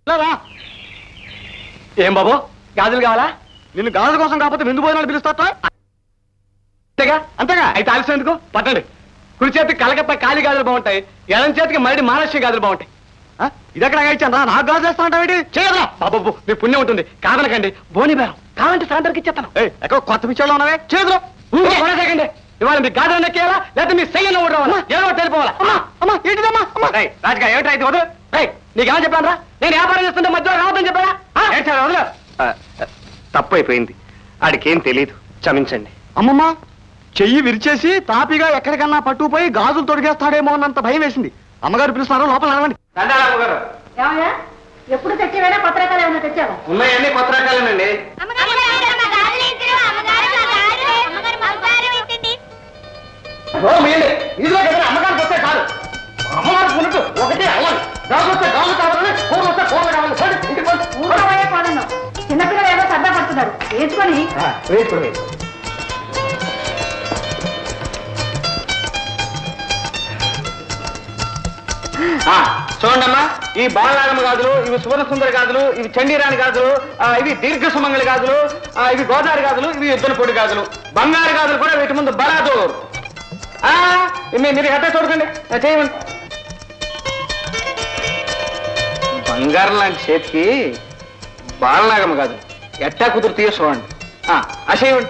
రా ఏం బాబు గాజులు కావాలా నిన్ను గాజు కోసం కాకపోతే విందు భోజనాలు పిలుస్తా అంతేగా అంతేగా అయితే ఆలస్యం ఎందుకు పట్టండి కుడి చేతికి కలకత్తా ఖాళీ గాజులు బాగుంటాయి ఎడం చేతికి మళ్ళీ మహారాష్ట్ర గాజులు బాగుంటాయి ఆ? ఇదెక్కడ ఇచ్చాను రా నాకు గాజు వేస్తా ఉంటావేంటి చేయరా బాబు మీ పుణ్యం ఉంటుంది కాదనకండి బోని బేరం కావాలంటే సాయంత్రానికి ఇచ్చేస్తాను ఏయ్ ఎక్కడ కొత్త పిచ్చోళ్ళు ఉన్నావే చేతులు ఊరికే కొనసాగండి ఇవాళ మీ గాజులు ఎక్కేయాలా లేకపోతే మీ సెయ్యను కూడా రావాలా ఏదో ఒకటి తెలిపోవాలా అమ్మా అమ్మా ఏంటిదమ్మా అమ్మా రేయ్, రాజుగా ఏమిటా ఇది వదులు రేయ్, నీకేమని చెప్పాను రా నేను వ్యాపారం చేస్తుంటే మధ్యలో రావద్దని చెప్పారా ఏడ్చాడు వదులు తప్పు అయిపోయింది ఆడికేం తెలియదు క్షమించండి అమ్మమ్మ చెయ్యి విరిచేసి తాపిగా ఎక్కడికన్నా పట్టుకుపోయి గాజులు తొడిగేస్తాడేమో అన్నంత భయం వేసింది అమ్మగారు పిలుస్తున్నారు లోపల నడవండి దండాలమ్మగారు ఏమయ్యా ఎప్పుడు తెచ్చేవేనా కొత్త రకాలు ఏమైనా తెచ్చావా ఉన్నాయన్నీ కొత్త రకాలేనండి ఓ మీయండి ఇదిగో కదా అమ్మగారికి వస్తే కాదు అమ్మగారికి ఉన్నట్టు ఒకటే అవ్వాలి గాజు వస్తే గాజు కావాలని కూర వస్తే కూర కావాలి పోండి, ఇంటికి పోండి. ఊరవయ్యే కోడను చిన్నపిల్లలు ఏదో సరదా పడుతున్నారు వేసుకొని ఆ, వేసుకోండి, వేసుకోండి. ఆ, చూడండమ్మా ఈ బాలనాగమ్మ గాజులు ఇవి సువర్ణ సుందర గాజులు ఇవి చండీరాణి గాజులు ఆ, ఇవి దీర్ఘ సుమంగళి గాజులు ఆ, ఇవి గోదావరి గాజులు ఇవి ఎద్దుల పొడి గాజులు బంగారు గాజులు కూడా వీటి ముందు బలాదూర్ ఆ, మీ- మీరు ఎట్లా చూడకండి ఆ, చేయమండి బంగారం లాంటి చేతికి బాలనాగమ్మ కాదు ఎట్టా కుదురు తీయ చూడండి ఆ, ఆ చేయండి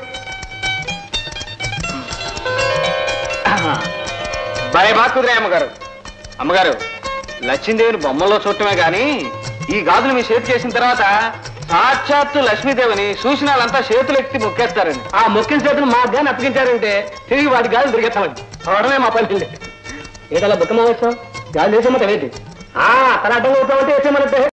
భలే బాగా కుదిరాయి అమ్మగారు అమ్మగారు లక్ష్మీదేవిని బొమ్మల్లో చూడటమే గాని ఈ గాజులు మీ చేతి చేసిన తర్వాత సాక్షాత్తు లక్ష్మీదేవిని చూసిన వాళ్ళంతా చేతులు ఎత్తి మొక్కేస్తారండి ఆ మొక్కిన చేతులు మా గాని అప్పగించారంటే తిరిగి వాటి గాజులు తిరిగేస్తామండి చూడడమే మా పని ఏదలా బుక్కమావేశం గాజులు వేసేమంటే ఏంటి తన అడ్డం అవుతామంటే వేసేమంటే